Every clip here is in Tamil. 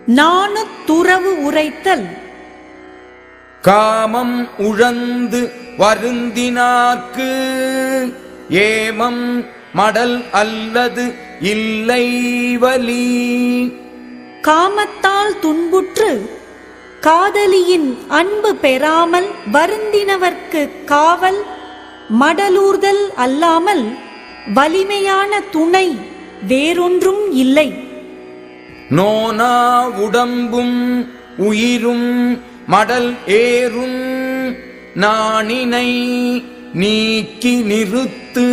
நாணு துறவு உரைத்தல் காமம் உழந்து வருந்தினார்க்கு ஏமம் மடல் அல்லது இல்லை வலி காமத்தால் துன்புற்று காதலியின் அன்பு பெறாமல் வருந்தினவர்க்கு காவல் மடலூர்தல் அல்லாமல் வலிமையான துணை வேறொன்றும் இல்லை நோனா உடம்பும் உயிரும் மடல் ஏறும் நாணினை நீக்கி நிறுத்து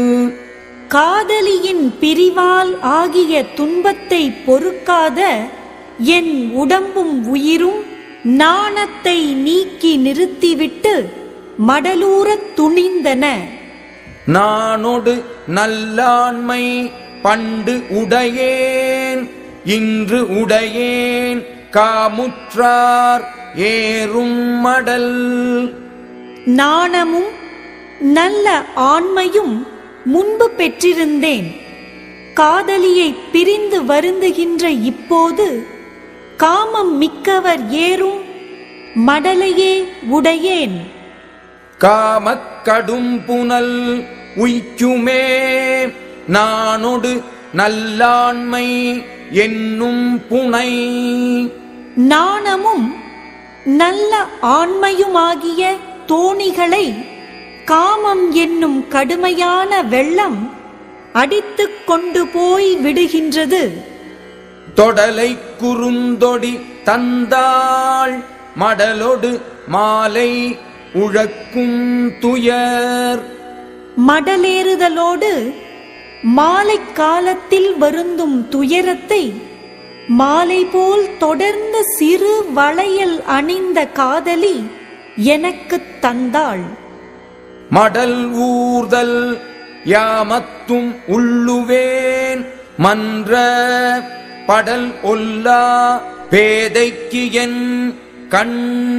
காதலியின் பிரிவால் ஆகிய துன்பத்தை பொறுக்காத என் உடம்பும் உயிரும் நாணத்தை நீக்கி நிறுத்திவிட்டு மடலூரத் துணிந்தன நானொடு நல்லாண்மை பண்டு உடையேன் இன்று உடையேன் காமுற்றார் ஏறும் மடல் நாணமும் நல்ல ஆண்மையும் முன்பு பெற்றிருந்தேன் காதலியை பிரிந்து வருந்துகின்ற இப்போது காமம் மிக்கவர் ஏறும் மடலையே உடையேன் காமக் கடும் புனல் உய்க்குமே நானொடு நல்லாண்மை என்னும் புனை நாணமும் நல்ல ஆண்மையுமாகிய தோணிகளை காமம் என்னும் கடுமையான வெள்ளம் அடித்துக் கொண்டு போய் விடுகின்றது தொடலை குறுந்தொடி தந்தாள் மடலொடு மாலை உழக்கும் துயர் மடலேறுதலோடு மாலை காலத்தில் வருந்தும் துயரத்தை மாலை போல் தொடர்ந்த சிறு வளையல் அணிந்த காதலி எனக்குத் தந்தாள் மடல் ஊர்தல் யாமத்தும் உள்ளுவேன் மன்ற படல் ஒல்லா பேதைக்கு என் கண்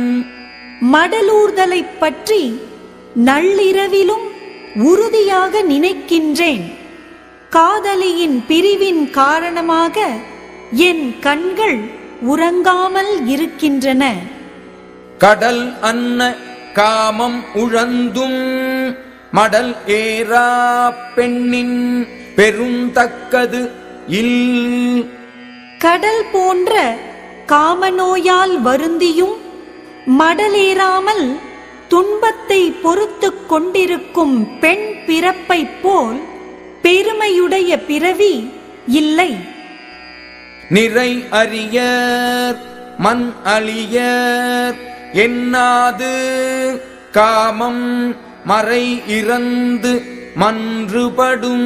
மடலூர்தலைப் பற்றி நள்ளிரவிலும் உறுதியாக நினைக்கின்றேன் காதலியின் பிரிவின் காரணமாக என் கண்கள் உறங்காமல் இருக்கின்றன கடல் அன்ன காமம் உழந்தும் மடல் ஏறா பெண்ணின் பெருந்தக்கது இல் கடல் போன்ற காமநோயால் வருந்தியும் மடலேறாமல் துன்பத்தை பொறுத்துக் கொண்டிருக்கும் பெண் பிறப்பைப் போல் பெருமையுடைய பிறவி இல்லை நிறை அறியர் மண் அழியர் என்னாது காமம் மறை இறந்து மன்றுபடும்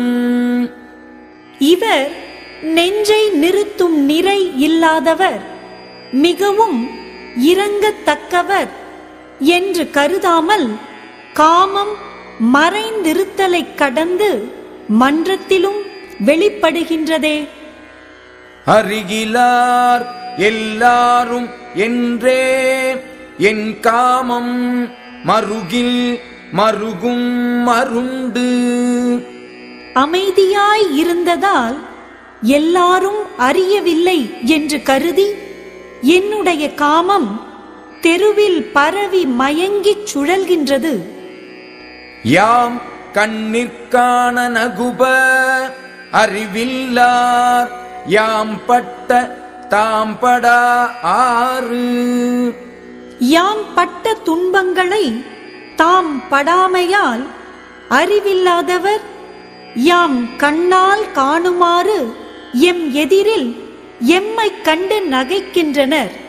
இவர் நெஞ்சை நிறுத்தும் நிறை இல்லாதவர் மிகவும் இரங்கத்தக்கவர் என்று கருதாமல் காமம் மறைந்திருத்தலைக் கடந்து மன்றத்திலும் வெளிப்படுகின்றதே அருகிலார் எல்லாரும் என்றே என் காமம் மருகில் மருகும் மருண்டு அமைதியாய் இருந்ததால் எல்லாரும் அறியவில்லை என்று கருதி என்னுடைய காமம் தெருவில் பரவி மயங்கிச் சுழல்கின்றது யாம் கண்ணிற்கான நகுப அறிவில்லார் யாம் பட்ட தாம்படா ஆறு யாம் பட்ட துன்பங்களை தாம் படாமையால் அறிவில்லாதவர் யாம் கண்ணால் காணுமாறு எம் எதிரில் எம்மைக் கண்டு நகைக்கின்றனர்